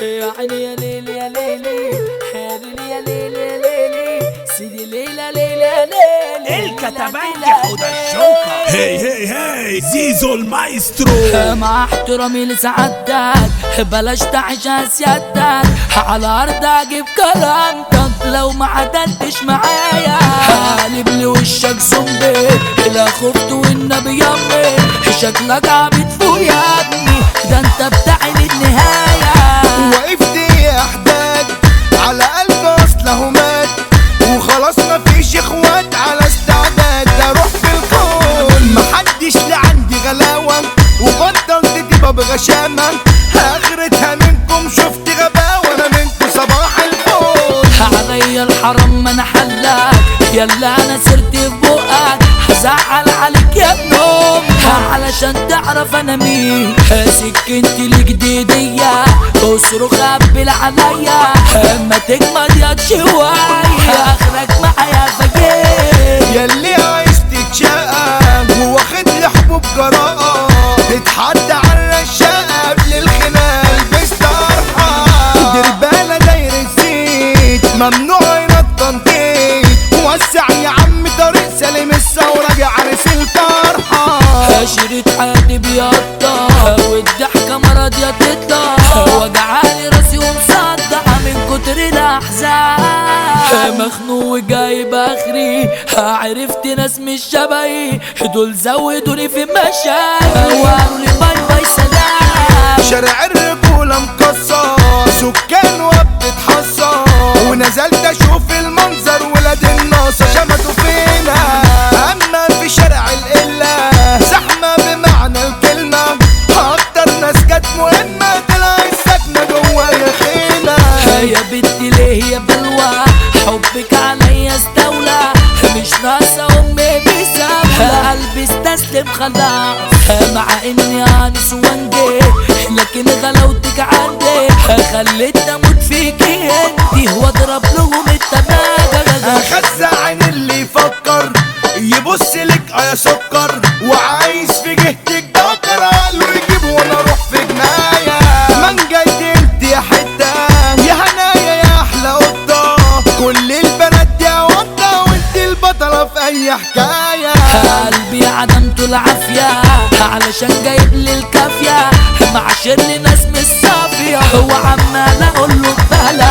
يا عيني يا ليلي يا ليلي يا ليلي يا ليلي يا ليلي سيدي ليلى ليلى يا ليلي الكتبانجة حوض الجوكر هي هي هي زيزو المايسترو مع احترامي لسعادتك بلاش تعيش سيادتك على ارض اجيب كرامتك لو ما عدلتش معايا قلب لي وشك زومبي لا خفت والنبي يمي شكلك عبيط فوق يا ابني ده انت بتاعي للنهايه وقفت يا احداد على قلب اصله مات وخلاص مفيش اخوات على استعداد اروح في الكون محدش لعندي غلاوة وبطلت تبقى بغشامة اخرتها منكم شفت غباوة انا منكم صباح الفل عليا الحرام ما انا حلاك يلا انا سرت في بقك هزعل عليك يا ابن امك علشان تعرف انا مين سكنتي الجديدية اصرخ قبل عليا اما تجمد يا شوية اخرك معايا فجيت ياللي عايز تتشقى وواخد لي حبوب جراءة تتحدى على الرشاقة قبل الخناق البس طرحة دربالة داير الزيت ممنوع ينطنطيت وسع يا عم طريق سليم الثورة عرس الفرحة شريط حياتي بيقطع والضحكة مرض يا تطلع وجعاني راسي ومصدع من كتر الأحزان مخنوق وجايب آخري عرفت ناس مش شبهي دول زودوني في مشاكل وقالوا لي باي باي سلام شارع الرجولة مكسر سكان وبتتحصر ونزلت اشوف المنظر ولاد الناصر شمتوا فينا اما في شارع القلة زحمة بمعنى الكلمة اكتر ناس كانت مهمة طلع السكنة جوايا خيمة يا بنتي ليه يا بلوى حبك عليا استولى مش ناقصة أمي بسبلة قلبي استسلم خلاص مع إني أنس وانجي لكن غلاوتك عندي خليت أموت فيكي انتي واضرب لهم التماجة خزع عين اللي يفكر يبص لك يا سكر وعايز في جهتك بكر قالوا يجيب وانا اروح في جناية من جاي انت يا حتة يا هنايا يا احلى قطة كل البنات يا قطة وانت البطلة في اي حكاية قلبي عدمته العافية علشان جايب لي الكافية معشر لي ناس مش صافية هو عمال اقول له بلا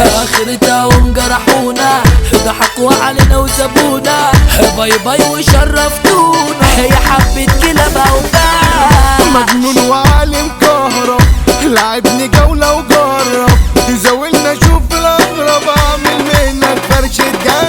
اخرتهم جرحونا ضحكوا علينا وسابونا باي باي وشرفتونا هي حبة كلاب وبال مجنون وعالم كهرب لعبني جولة وجرب تزاولنا شوف الأغرب أعمل منك فرشة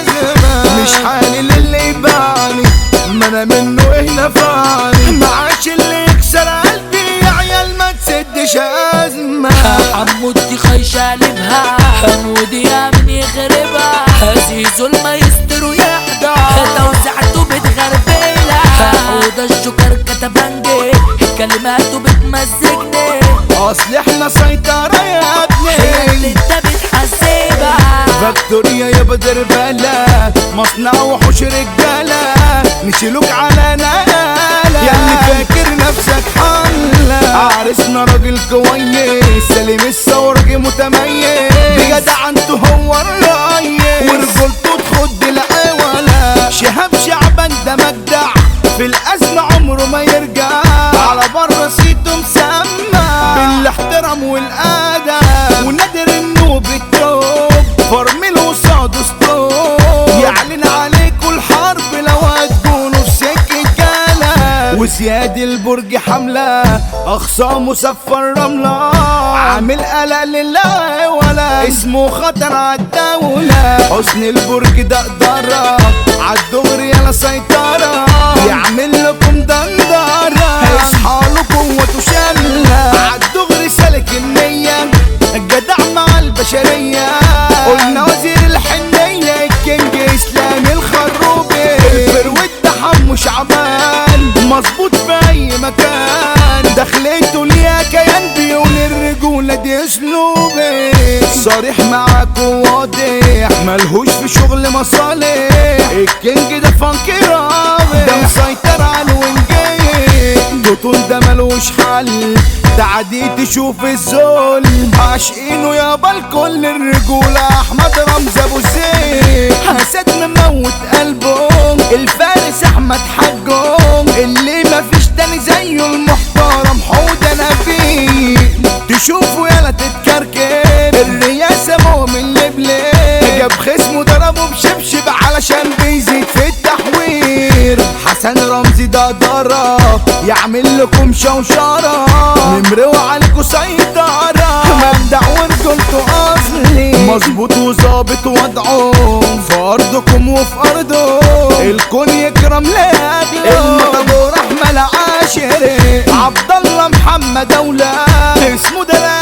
جزمة مش حالي للي يبعني ما أنا منه إيه نفعني معاش اللي يكسر قلبي يا عيال ما تسدش أزمة حمودتي خيشة قلبها حمودي يا من يخربها زيزو المايسترو يحضر توزعته بتغربلها وده الجوكر كتبانجي كلماته بتمزجني أصل إحنا سيطرة يا هي اللي ابني انت بتحسبها فاكتوريا يا بدر بلا مصنع وحوش رجالة نشيلوك على نقالة يا اللي فاكر نفسك حلة عرسنا راجل كويس سليم الثورجي متميز بجدع انتو هو الريس ورجولته تخد العوالة شهاب شعبان ده مجدع في الأزمة عمره ما يرجع على بره سيته مسمى بالاحترام والأدب ونادر النوب التوب فرمل وصاد ستوب يعلن عليكوا الحرب لو هتكونوا في سكة جالة وزياد البرج حملة أخصامه سفر رملة عامل قلق لله ولا اسمه خطر عالدولة حسن البرج ده قدرة عالدغري يلا سيطرة يعمل لكم دندرة اصحى له قوته شاملة عالدغري سالك النية الجدع مع البشرية قلنا وزير الحنية الكينج اسلام الخروبي الفروت ده حمو شعبان مظبوط في اي مكان دخلته ليها كيان بيقول الرجولة دي اسلوبي صريح معاك وواضح ملهوش في شغل مصالح الكينج ده فانكي رابح ده مسيطر على الوينجين البطول ده ملوش حل تعدي تشوف الذل عاشقينه يابا الكل الرجولة احمد رمزي ابو زيد حسد مموت قلبه الفارس احمد حجه اللي مفيش تاني زيه المحترم حوده نبيل تشوفه يلا تتكركب الرياسة مؤمن لبلب جاب خصمه ضربه بشبشب علشان بيزيد في التحوير حسن رمزي ده ضرة يعمل لكم شوشرة نمروا عليكم سيطرة مبدع ورجولته أصلي مظبوط وظابط وضعه في أرضكم وفي أرضه الكون يكرم لأجله المطابور أحمد عاشري عبد الله محمد أولاد اسمه ده